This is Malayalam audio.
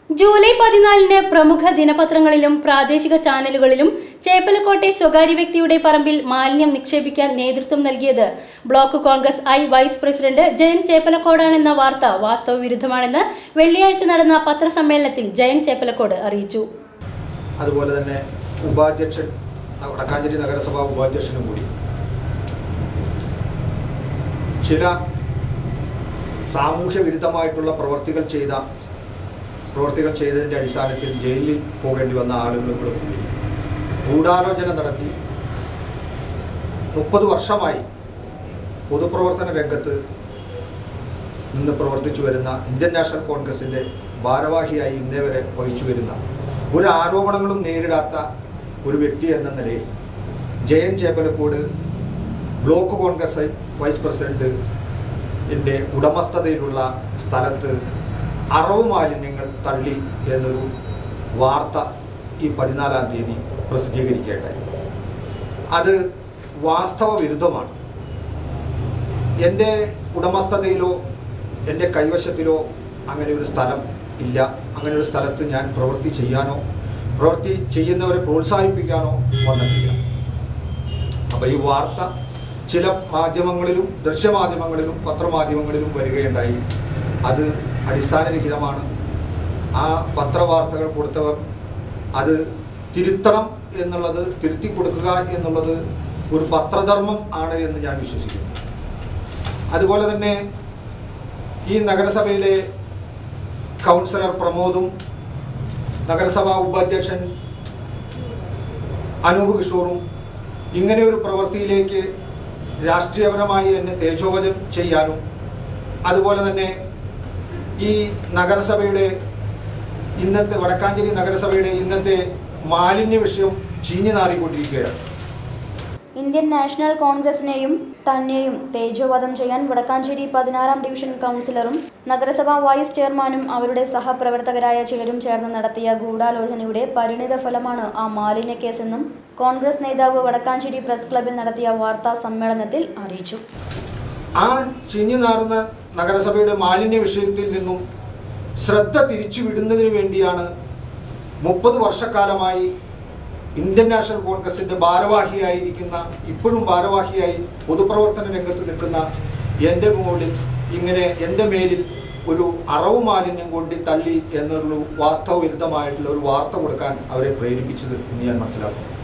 ജൂലൈ പതിനാലിന് പ്രമുഖ ദിനപത്രങ്ങളിലും പ്രാദേശിക ചാനലുകളിലും ചേപ്പലക്കോട്ടെ സ്വകാര്യ വ്യക്തിയുടെ പറമ്പിൽ മാലിന്യം നിക്ഷേപിക്കാൻ നേതൃത്വം നൽകിയത് block Congress I vice president Jayan ചേപ്പലക്കോടാണെന്ന വാർത്ത വാസ്തവ വിരുദ്ധമാണെന്ന് വെള്ളിയാഴ്ച നടന്ന പത്രസമ്മേളനത്തിൽ ജയൻ ചേപ്പലക്കോട് അറിയിച്ചു അതുപോലെ തന്നെ ഉപാധ്യക്ഷൻ വടക്കാഞ്ചേരി നഗരസഭാ ഉപാധ്യക്ഷനും കൂടി ചില സാമൂഹ്യ വിരുദ്ധമായിട്ടുള്ള പ്രവർത്തികൾ ചെയ്ത പ്രവർത്തികൾ ചെയ്തതിൻ്റെ അടിസ്ഥാനത്തിൽ ജയിലിൽ പോകേണ്ടി വന്ന ആളുകളും കൂടെ കൂടി ഗൂഢാലോചന നടത്തി മുപ്പത് വർഷമായി പൊതുപ്രവർത്തന രംഗത്ത് നിന്ന് പ്രവർത്തിച്ചു വരുന്ന ഇന്ത്യൻ നാഷണൽ കോൺഗ്രസിൻ്റെ ഭാരവാഹിയായി ഇന്നേ വരെ വഹിച്ചു വരുന്ന ഒരു ആരോപണങ്ങളും നേരിടാത്ത ഒരു വ്യക്തി എന്ന നിലയിൽ Jayan Cheppalakode block Congress vice president എൻ്റെ ഉടമസ്ഥതയിലുള്ള സ്ഥലത്ത് അറവ് മാലിന്യങ്ങൾ തള്ളി എന്നൊരു വാർത്ത ഈ പതിനാലാം തീയതി പ്രസിദ്ധീകരിക്കുകയുണ്ടായി അത് വാസ്തവ വിരുദ്ധമാണ് എൻ്റെ ഉടമസ്ഥതയിലോ എൻ്റെ കൈവശത്തിലോ അങ്ങനെ ഒരു സ്ഥലം ഇല്ല അങ്ങനെ ഒരു സ്ഥലത്ത് ഞാൻ പ്രവൃത്തി ചെയ്യാനോ പ്രവൃത്തി ചെയ്യുന്നവരെ പ്രോത്സാഹിപ്പിക്കാനോ വന്നിട്ടില്ല അപ്പോൾ ഈ വാർത്ത ചില മാധ്യമങ്ങളിലും ദൃശ്യമാധ്യമങ്ങളിലും പത്രമാധ്യമങ്ങളിലും വരികയുണ്ടായി അത് അടിസ്ഥാനരഹിതമാണ് ആ പത്രവാർത്തകൾ കൊടുത്തവർ അത് തിരുത്തണം എന്നുള്ളത് തിരുത്തി കൊടുക്കുക എന്നുള്ളത് ഒരു പത്രധർമ്മം ആണ് എന്ന് ഞാൻ വിശ്വസിക്കുന്നു അതുപോലെ തന്നെ ഈ നഗരസഭയിലെ കൗൺസിലർ പ്രമോദും നഗരസഭാ ഉപാധ്യക്ഷൻ അനൂപ് കിഷോറും ഇങ്ങനെ ഒരു പ്രവൃത്തിയിലേക്ക് രാഷ്ട്രീയപരമായി എന്നെ തേജോവധം ചെയ്യാനും അതുപോലെ തന്നെ ഈ നഗരസഭയുടെ ഇന്നത്തെ വടക്കാഞ്ചേരി നഗരസഭയുടെ ഇന്നത്തെ മാലിന്യ വിഷയം ചീഞ്ഞു നാറിക്കൊണ്ടിരിക്കുകയാണ് ഇന്ത്യൻ നാഷണൽ കോൺഗ്രസിനെയും തന്നെയും തേജോവധം ചെയ്യാൻ വടക്കാഞ്ചേരി പതിനാറാം ഡിവിഷൻ കൗൺസിലറും നഗരസഭാ വൈസ് ചെയർമാനും അവരുടെ സഹപ്രവർത്തകരായ ചിലരും ചേർന്ന് നടത്തിയ ഗൂഢാലോചനയുടെ പരിണിത ഫലമാണ് ആ മാലിന്യ കേസെന്നും കോൺഗ്രസ് നേതാവ് വടക്കാഞ്ചേരി പ്രസ് ക്ലബിൽ നടത്തിയ വാർത്താ സമ്മേളനത്തിൽ അറിയിച്ചു ആ ചീഞ്ഞു നാറുന്ന നഗരസഭയുടെ മാലിന്യ വിഷയത്തിൽ നിന്നും ശ്രദ്ധ തിരിച്ചുവിടുന്നതിന് വേണ്ടിയാണ് മുപ്പത് വർഷക്കാലമായി ഇന്ത്യൻ നാഷണൽ കോൺഗ്രസിൻ്റെ ഭാരവാഹിയായിരിക്കുന്ന ഇപ്പോഴും ഭാരവാഹിയായി പൊതുപ്രവർത്തന രംഗത്ത് നിൽക്കുന്ന എൻ്റെ മുകളിൽ ഇങ്ങനെ എൻ്റെ മേലിൽ ഒരു അറവ് മാലിന്യം കൊണ്ട് തള്ളി എന്നൊരു വാസ്തവ വിരുദ്ധമായിട്ടുള്ള ഒരു വാർത്ത കൊടുക്കാൻ അവരെ പ്രേരിപ്പിച്ചത് എന്ന് ഞാൻ മനസ്സിലാക്കുന്നു